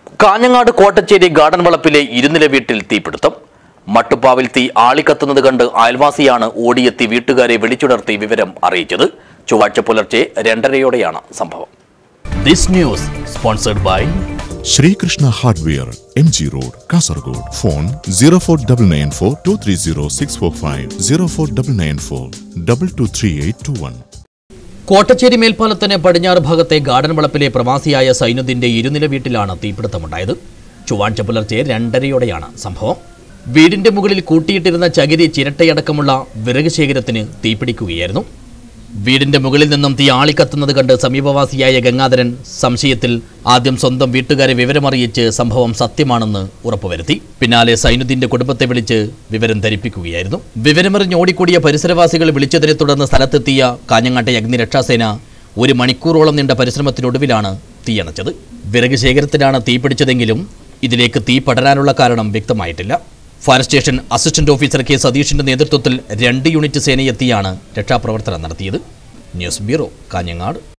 Kanhangad Kottacheri garden വളപ്പിലെ ഇരുനില വീട്ടിൽ തീപിടുത്തം മട്ടുപ്പാവിൽ തീ ആളിക്കത്തുന്നത് കണ്ട് അയൽവാസിയാണ് ഓടിയെത്തി വീട്ടുകാരെ വിളിച്ചുണർത്തി വിവരം അറിയിച്ചത് ചൊവ്വാഴ്ച പുലർച്ചെ രണ്ടരയോടെയാണ് സംഭവം this news sponsored by Sreekrishna hardware M G road Kasaragod phone zero four double nine four two three zero six four five zero four double nine four double two three eight two one Kottacheri മേൽപ്പാലത്തിന് പടിഞ്ഞാറ് ഭാഗത്തെ garden വളപ്പിലെ പ്രവാസിയായ സൈനുദ്ദീന്റെ ഇരുനില വീട്ടിലാണ് തീപിടുത്തമുണ്ടായത് ചൊവ്വാഴ്ച പുലർച്ചെ രണ്ടരയോടെയാണ് സംഭവം വീടിന്റെ മുകളിൽ കൂട്ടിയിട്ടിരുന്ന ചകിരി ചിരട്ടയടക്കമുള്ള വിറക് ശേഖരത്തിന് തീപിടിക്കുകയായിരുന്നു വീടിന്റെ മുകളിൽ നിന്നും തീ ആളിക്കത്തുന്നത് കണ്ട് സമീപവാസിയായ ഗംഗാധരൻ സംശയത്തിൽ ആദ്യം സ്വന്തം വീട്ടുകാരെ വിവരമറിയിച്ച് സംഭവം സത്യമാണെന്ന് ഉറപ്പുവരുത്തി പിന്നാലെ സൈനുദ്ദീന്റെ കുടുംബത്തെ വിളിച്ച് വിവരം ധരിപ്പിക്കുകയായിരുന്നു വിവരമറിഞ്ഞ് ഓടിക്കൂടിയ പരിസരവാസികൾ വിളിച്ചതിനെ തുടർന്ന് സ്ഥലത്തെത്തിയ കാഞ്ഞങ്ങാട്ടെ അഗ്നിരക്ഷാസേന ഒരു മണിക്കൂറോളം നീണ്ട പരിശ്രമത്തിനൊടുവിലാണ് തീയണച്ചത് വിറക് ശേഖരത്തിലാണ് തീ പിടിച്ചതെങ്കിലും ഇതിലേക്ക് തീ പടരാനുള്ള കാരണം വ്യക്തമായിട്ടില്ല fire station assistant officer K സതീഷിന്റെ നേതൃത്വത്തിൽ രണ്ട് യൂണിറ്റ് സേനയെത്തിയാണ് രക്ഷാപ്രവർത്തനം നടത്തിയത് ന്യൂസ് ബ്യൂറോ കാഞ്ഞങ്ങാട്